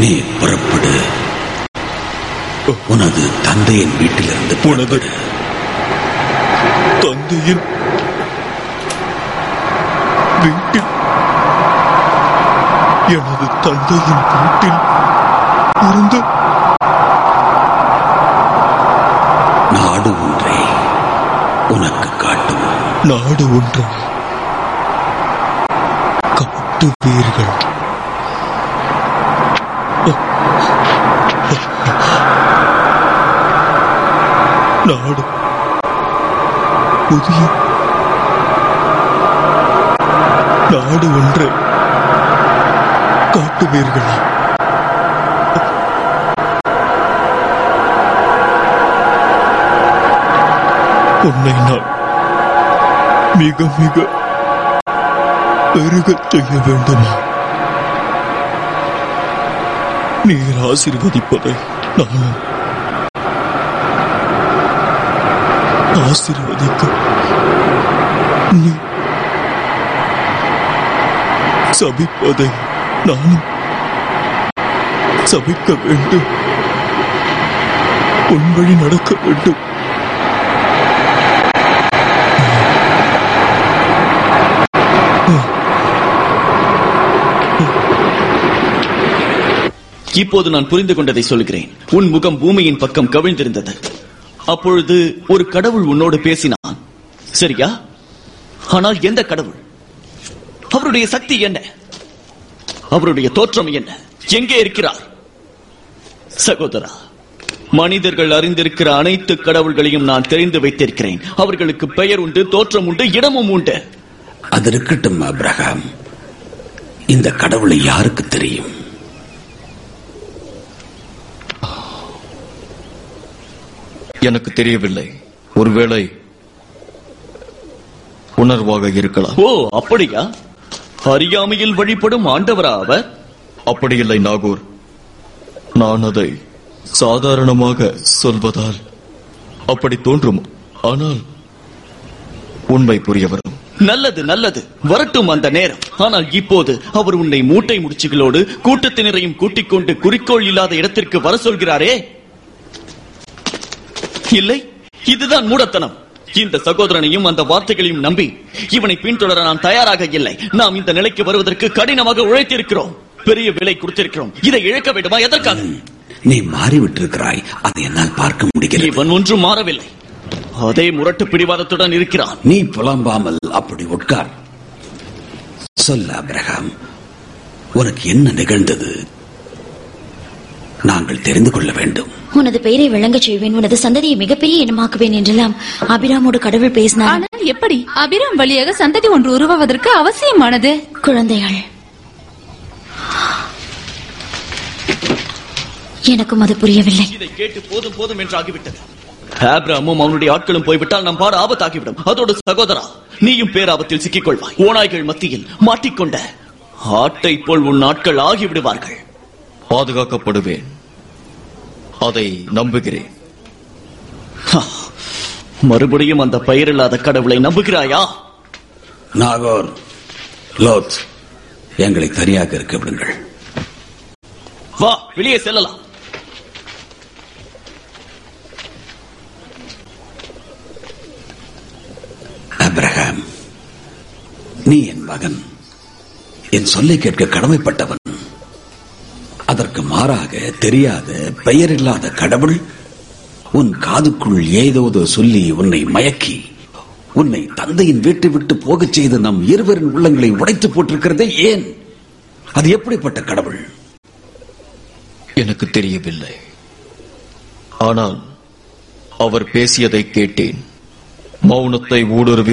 நீ புறப்படு உனது தந்தையின் வீட்டிலிருந்து உனது புறப்படு தந்தையின் வீட்டில் எனது தந்தையின் வீட்டில் இருந்து நாடு ஒன்றை உனக்கு காட்டுவோம் நாடு ஒன்றை காட்டுவீர்கள் நாடு புதிய நாடு ஒன்றை காட்டுவீர்களா உன்னை நான் மிக மிக பெருகச் செய்ய வேண்டுமா நீர் ஆசீர்வதிப்பதை நானும் ஆசீர்வதிக்க நீ சபிப்பதை நானும் சபிக்க வேண்டும் உன் வழி நடக்க வேண்டும் இப்போது நான் புரிந்து கொண்டதை சொல்கிறேன் உன் முகம் பூமியின் பக்கம் கவிழ்ந்திருந்தது அப்பொழுது ஒரு கடவுள் உன்னோடு பேசினான் சரியா ஆனால் எந்த கடவுள் அவருடைய சக்தி என்ன அவருடைய தோற்றம் என்ன எங்கே இருக்கிறார் சகோதரா மனிதர்கள் அறிந்திருக்கிற அனைத்து கடவுள்களையும் நான் தெரிந்து வைத்திருக்கிறேன் அவர்களுக்கு பெயர் உண்டு தோற்றம் உண்டு இடமும் உண்டு அது இருக்கட்டும் அப்ரஹாம் இந்த கடவுளை யாருக்கு தெரியும் எனக்கு தெரியவில்லை ஒருவேளை உணர்வாக இருக்கலாம் ஓ அப்படியா அறியாமையில் வழிபடும் ஆண்டவரா அவர் அப்படியில்லை நாகூர் நான் அதை சாதாரணமாக சொல்வதால் அப்படி தோன்றும் ஆனால் உண்மை புரிய வரும் நல்லது நல்லது வரட்டும் அந்த நேரம் ஆனால் இப்போது அவர் உன்னை மூட்டை முடிச்சுகளோடு கூட்டத்தினரையும் கூட்டிக் கொண்டு குறிக்கோள் இல்லாத இடத்திற்கு வர சொல்கிறாரே இல்லை இதுதான் மூடத்தனம் இந்த சகோதரனையும் அந்த வார்த்தைகளையும் நம்பி இவனை பின்தொடர நான் தயாராக இல்லை நாம் இந்த நிலைக்கு வருவதற்கு கடினமாக உழைத்திருக்கிறோம் பெரிய விலை கொடுத்திருக்கிறோம் இதை இழக்க வேண்டுமா எதற்காக நீ மாறிவிட்டிருக்கிறாய் அதை என்னால் பார்க்க முடிகிறது இவன் ஒன்றும் மாறவில்லை அதே முரட்டு பிடிவாதத்துடன் இருக்கிறான் நீ புலம்பாமல் அப்படி உட்கார் சொல்ல அப்ரஹாம் உனக்கு என்ன நிகழ்ந்தது நாங்கள் தெரிந்து கொள்ள வேண்டும் உனது பெயரை விளங்கச் செய்வேன் உனது சந்ததியை மிகப்பெரிய இனமாக்குவேன் என்றெல்லாம் அபிராமோடு கடவுள் பேசினார் ஆனால் எப்படி அபிராம் வழியாக சந்ததி ஒன்று உருவாவதற்கு அவசியமானது குழந்தைகள் எனக்கும் அது புரியவில்லை இதை கேட்டு போதும் போதும் என்று ஆகிவிட்டது ஆப்ராமும் அவனுடைய ஆட்களும் போய்விட்டால் நம் பாடு ஆபத்தாகிவிடும் அதோடு சகோதரா நீயும் பேராபத்தில் சிக்கிக் கொள்வாய் ஓநாய்கள் மத்தியில் மாட்டிக்கொண்ட ஆட்டை போல் உன் ஆட்கள் ஆகிவிடுவார்கள் பாதுகாக்கப்படுவேன் அதை நம்புகிறேன் ஹா, மறுபடியும் அந்த பெயரில்லாத கடவுளை நம்புகிறாயா நாகோர் லோத் எங்களை தனியாக இருக்க விடுங்கள் வா வெளியே செல்லலாம் அப்ரஹாம் நீ என் மகன் என் சொல்லை கேட்க கடமைப்பட்டவன் அதற்கு மாறாக தெரியாத பெயரில்லாத கடவுள் உன் காதுக்குள் ஏதோதோ சொல்லி உன்னை மயக்கி உன்னை தந்தையின் வீட்டை விட்டு போகச் செய்து நம் இருவரின் உள்ளங்களை உடைத்து போட்டிருக்கிறதே ஏன் அது எப்படிப்பட்ட கடவுள் எனக்கு தெரியவில்லை ஆனால் அவர் பேசியதை கேட்டேன் மௌனத்தை ஊடுருவி